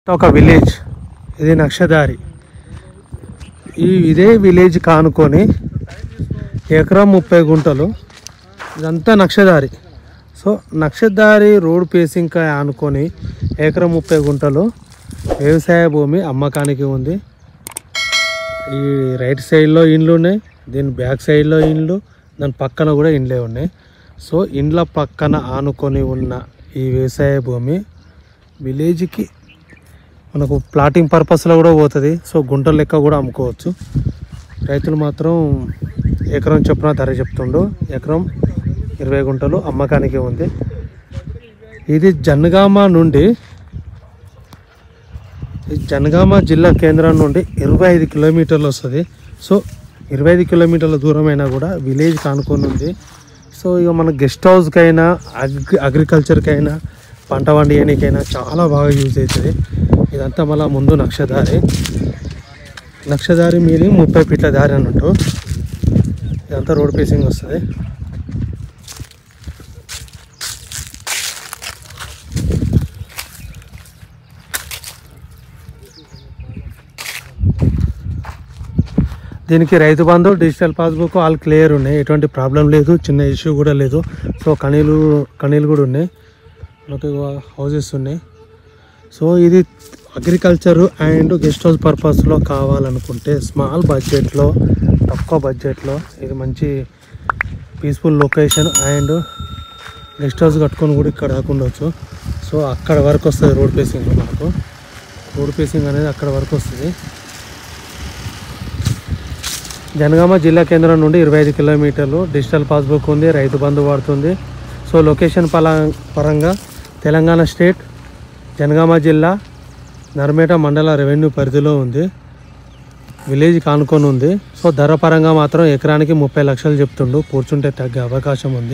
ఒక విలేజ్ ఇది నక్షదారి ఈ ఇదే విలేజ్ కానుకొని ఎకరం ముప్పై గుంటలు ఇదంతా నక్షదారి సో నక్షదారి రోడ్ పేసింగ్ ఆనుకొని ఎకరం ముప్పై గుంటలు వ్యవసాయ భూమి అమ్మకానికి ఉంది ఈ రైట్ సైడ్లో ఇండ్లు ఉన్నాయి దీని బ్యాక్ సైడ్లో ఇండ్లు దాని పక్కన కూడా ఇండ్లే ఉన్నాయి సో ఇండ్ల పక్కన ఆనుకొని ఉన్న ఈ వ్యవసాయ భూమి విలేజ్కి మనకు ప్లాటింగ్ పర్పస్లో కూడా పోతుంది సో గుంటల లెక్క కూడా అమ్ముకోవచ్చు రైతులు మాత్రం ఎకరం చొప్పున ధర చెప్తుండు ఎకరం ఇరవై గుంటలు అమ్మకానికి ఉంది ఇది జనగామ నుండి ఈ జనగామ జిల్లా కేంద్రం నుండి ఇరవై ఐదు కిలోమీటర్లు వస్తుంది సో ఇరవై ఐదు కిలోమీటర్ల దూరమైనా కూడా విలేజ్ కానుకొని ఉంది సో ఇక మన గెస్ట్ హౌస్కైనా అగ్రి అగ్రికల్చర్కైనా పంట వండియనికైనా చాలా బాగా యూజ్ అవుతుంది ఇదంతా మళ్ళీ ముందు నక్షదారి నక్షదారి మీది ముప్పై ఫీట్ల దారి అన్నట్టు ఇదంతా రోడ్ పేసింగ్ వస్తుంది దీనికి Rythu Bandhu digital passbook all clear ఉన్నాయి ఎటువంటి ప్రాబ్లం లేదు చిన్న ఇష్యూ కూడా లేదు సో కనీలు కనీలు కూడా ఉన్నాయి మనకి హౌసెస్ ఉన్నాయి సో ఇది అగ్రికల్చర్ అండ్ గెస్ట్ హౌస్ పర్పస్లో కావాలనుకుంటే స్మాల్ బడ్జెట్లో తక్కువ బడ్జెట్లో ఇది మంచి peaceful location and guest house కట్టుకొని కూడా ఇక్కడ దాకా ఉండొచ్చు సో అక్కడ వరకు వస్తుంది రోడ్ పేసింగ్ మనకు రోడ్ పేసింగ్ అనేది అక్కడ వరకు వస్తుంది జనగామ జిల్లా కేంద్రం నుండి ఇరవై ఐదు కిలోమీటర్లు డిజిటల్ పాస్బుక్ ఉంది రైతు బంధు వాడుతుంది సో లొకేషన్ పలా పరంగా తెలంగాణ స్టేట్ జనగామ జిల్లా నర్మేట మండల రెవెన్యూ పరిధిలో ఉంది విలేజ్ కానుకొని ఉంది సో ధర పరంగా మాత్రం ఎకరానికి ముప్పై లక్షలు చెప్తుండు కూర్చుంటే తగ్గే అవకాశం ఉంది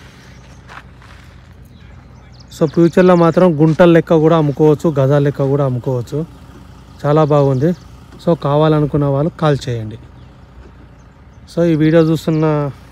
సో ఫ్యూచర్లో మాత్రం గుంటల లెక్క కూడా అమ్ముకోవచ్చు గజాల లెక్క కూడా అమ్ముకోవచ్చు చాలా బాగుంది సో కావాలనుకున్న వాళ్ళు కాల్ చేయండి సో ఈ వీడియో చూస్తున్న